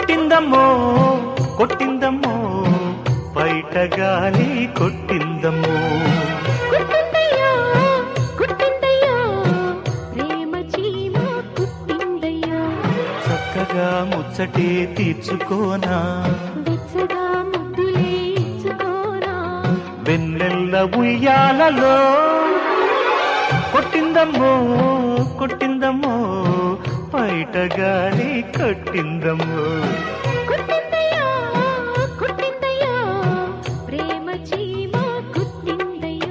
కొట్టిందమ్మో కొట్టిందమ్మో బయట గాలి కొట్టిందమ్మో కుట్టిందయ్యా కుట్టిందయ్యా ప్రేమ చీమ కుట్టిందయ్యా చక్కగా ముచ్చటే తీర్చుకోనా వెచ్చగా ముద్దులే ఇచ్చుకోరా వెన్నెల్ల ఉయ్యాలలో కొట్టిందమ్మో కొట్టిందమ్మో బయట గాలి కొట్టిందమ్మో కుట్టిందయ్యా కుట్టిందయ్యా ప్రేమ చీమ కుట్టిందయ్యా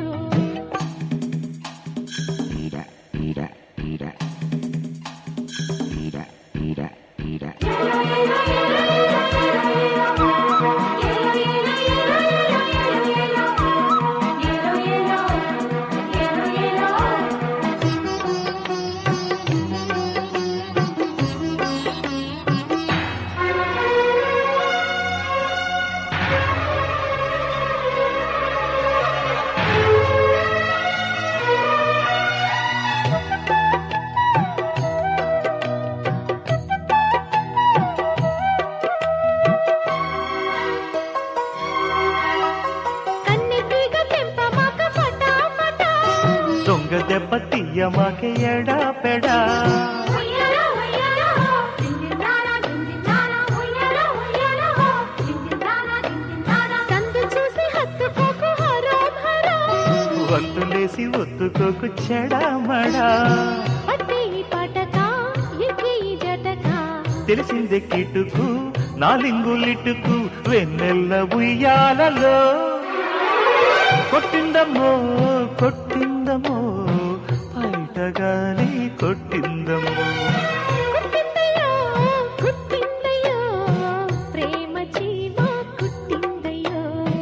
కన్నెతీగ తెంపమాక ఫటాఫటా దొంగ దెబ్బ తీయమాకే ఎడా పెడా ఉయ్యాల ఉయ్యాల దిందిందాన దిందిందాన ఉయ్యాల ఉయ్యాల దిందిందాన దిందిందాన సందు చూసి హత్తుకోకు హరాం హరాం వంతులేసి ఒత్తుకోకు చెడామడా పట్టి పటక ఎక్కి జటక తెలిసిందే కిటుకు నాలింగులిటుకు వెన్నెల్ల ఉయ్యాలలో కొట్టిందమ్మో కొట్టిందమ్మో బయట గాలి కొట్టిందమ్మో కుట్టిందయ్యా కుట్టిందయ్యా ప్రేమ చీమ కుట్టిందయ్యా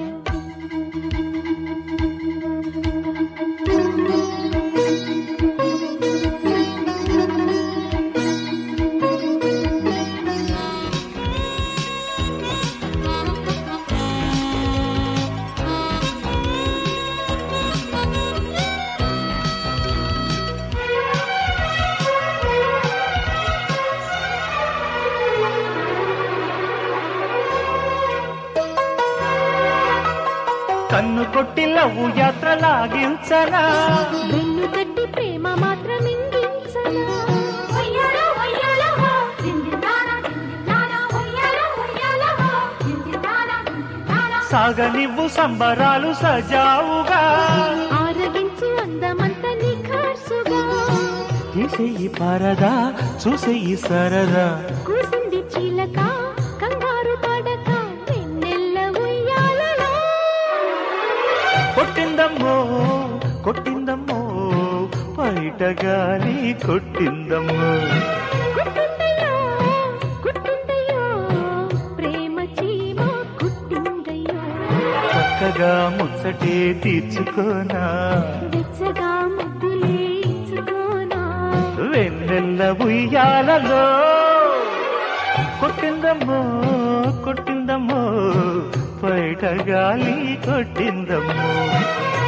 కన్ను కొట్టి లవ్వు యాత్ర లాగించనా వెన్ను తట్టి ప్రేమ మాత్రం ఇంగించనా ఉయ్యాల ఉయ్యాల హో దిందిందాన దిందిందాన ఉయ్యాల ఉయ్యాల హో దిందిందాన దిందిందాన సాగనివ్వు సంబరాలు సజావుగా ఆరగించు అందమంత నిఖార్సుగా తీసేయి పరదా చూసేయి సరదా కూసింది చీలక కంగారు పడక వెన్నెల్ల ఉయ్యాలలో కొట్టిందమ్మో కొట్టిందమ్మో బయట గాలి కొట్టిందమ్మో కుట్టిందయ్యా కుట్టిందయ్యా ప్రేమ చీమ కుట్టిందయ్యా చక్కగా ముచ్చటే తీర్చుకోనా వెచ్చగా ముద్దులే ఇచ్చుకోనా వెన్నెల్ల ఉయ్యాలలో కొట్టిందమ్మో కొట్టిందమ్మో బయట గాలి కొట్టిందమ్మో